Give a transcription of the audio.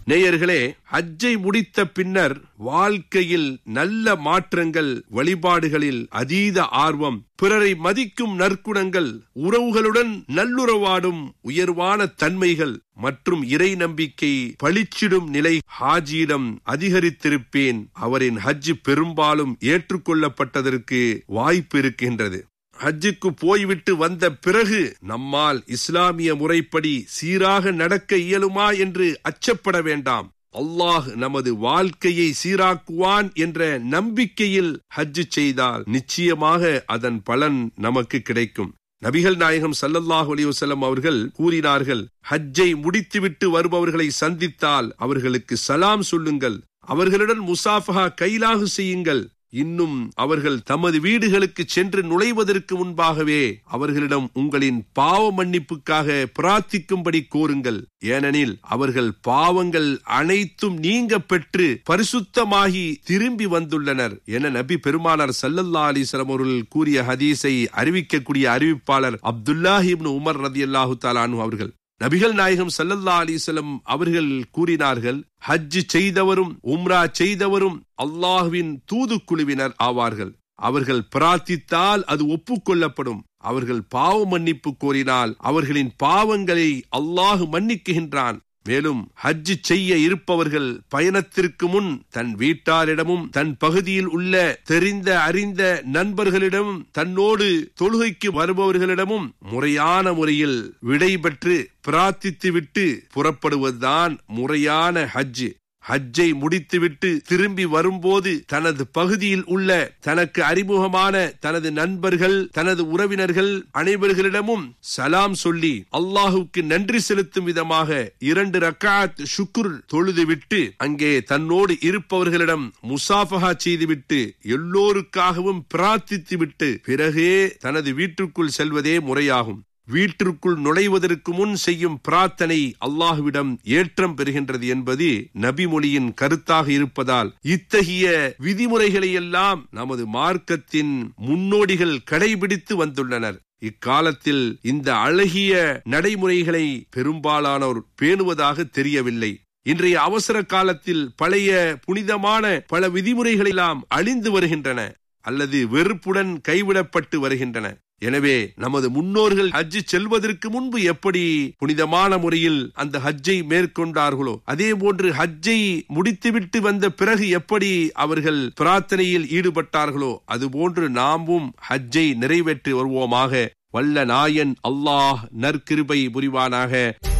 நேயர்களே ஹஜ்ஜை முடித்த பின்னர் வாழ்க்கையில் நல்ல மாற்றங்கள் வழிபாடுகளில் அதீத ஆர்வம் பிறரை மதிக்கும் நற்குணங்கள் உறவுகளுடன் நல்லுறவாடும் உயர்வான தன்மைகள் மற்றும் இறை நம்பிக்கை பளிச்சிடும் நிலை ஹாஜியிடம் அதிகரித்திருப்பேன் அவரின் ஹஜ் பெரும்பாலும் ஏற்றுக்கொள்ளப்பட்டதற்கு வாய்ப்பு இருக்கின்றது ஹஜ்ஜுக்கு போய்விட்டு வந்த பிறகு நம்மால் இஸ்லாமிய முறைப்படி சீராக நடக்க இயலுமா என்று அச்சப்பட வேண்டாம் அல்லாஹ் நமது வாழ்க்கையை சீராக்குவான் என்ற நம்பிக்கையில் ஹஜ் செய்தால் நிச்சயமாக அதன் பலன் நமக்கு கிடைக்கும் நபிகள் நாயகம் சல்லல்லாஹு அலைஹி வஸல்லம் அவர்கள் கூறினார்கள் ஹஜ்ஜை முடித்துவிட்டு வருபவர்களை சந்தித்தால் அவர்களுக்கு சலாம் சொல்லுங்கள் அவர்களுடன் முசாஃபஹா கைலாகு செய்யுங்கள் இன்னும் அவர்கள் தமது வீடுகளுக்கு சென்று நுழைவதற்கு முன்பாகவே அவர்களிடம் உங்களின் பாவ மன்னிப்புக்காக பிரார்த்திக்கும்படி கோருங்கள் ஏனெனில் அவர்கள் பாவங்கள் அனைத்தும் நீங்க பெற்று பரிசுத்தமாகி திரும்பி வந்துள்ளனர் என நபி பெருமானார் சல்லல்லா அலிஸ்லாம் அவர்கள் கூறிய ஹதீஸை அறிவிக்கக்கூடிய அறிவிப்பாளர் அப்துல்லாஹிப்னு உமர் ரதி அல்லாஹு தாலானு அவர்கள் நபிகள் நாயகம் சல்லல்லா அலிசல்லம் அவர்கள் கூறினார்கள் ஹஜ் செய்தவரும் உம்ரா செய்தவரும் அல்லாஹுவின் தூதுக்குழுவினர் ஆவார்கள் அவர்கள் பிரார்த்தித்தால் அது ஒப்புக்கொள்ளப்படும் அவர்கள் பாவ மன்னிப்பு கோரினால் அவர்களின் பாவங்களை அல்லாஹு மன்னிக்குகின்றான் மேலும் ஹஜ் செய்ய இருப்பவர்கள் பயணத்திற்கு முன் தன் வீட்டாரிடமும் தன் பகுதியில் உள்ள தெரிந்த அறிந்த நண்பர்களிடமும் தன்னோடு தொழுகைக்கு வருபவர்களிடமும் முறையான முறையில் விடைபெற்று பிரார்த்தித்துவிட்டு புறப்படுவதுதான் முறையான ஹஜ் ஹஜ்ஜை முடித்துவிட்டு திரும்பி வரும்போது தனது பகுதியில் உள்ள தனக்கு அறிமுகமான தனது நண்பர்கள் தனது உறவினர்கள் அனைவர்களிடமும் சலாம் சொல்லி அல்லாஹுக்கு நன்றி செலுத்தும் விதமாக இரண்டு ரக்காத் சுக்குர் தொழுதுவிட்டு அங்கே தன்னோடு இருப்பவர்களிடம் முசாஃபகா செய்துவிட்டு எல்லோருக்காகவும் பிரார்த்தித்துவிட்டு பிறகே தனது வீட்டுக்குள் செல்வதே முறையாகும் வீட்டிற்குள் நுழைவதற்கு முன் செய்யும் பிரார்த்தனை அல்லாஹுவிடம் ஏற்றம் பெறுகின்றது என்பது நபிமொழியின் கருத்தாக இருப்பதால் இத்தகைய விதிமுறைகளை எல்லாம் நமது மார்க்கத்தின் முன்னோடிகள் கடைபிடித்து வந்துள்ளனர் இக்காலத்தில் இந்த அழகிய நடைமுறைகளை பெரும்பாலானோர் பேணுவதாக தெரியவில்லை இன்றைய அவசர காலத்தில் பழைய புனிதமான பல விதிமுறைகள் எல்லாம் அழிந்து வருகின்றன அல்லது வெறுப்புடன் கைவிடப்பட்டு வருகின்றன எனவே நமது முன்னோர்கள் ஹஜ் செல்வதற்கு முன்பு எப்படி புனிதமான முறையில் அந்த ஹஜ்ஜை மேற்கொண்டார்களோ அதே போன்று ஹஜ்ஜை முடித்துவிட்டு வந்த பிறகு எப்படி அவர்கள் பிரார்த்தனையில் ஈடுபட்டார்களோ அதுபோன்று நாமும் ஹஜ்ஜை நிறைவேற்றி வருவோமாக வல்ல நாயன் அல்லாஹ் நற்கிருபை புரிவானாக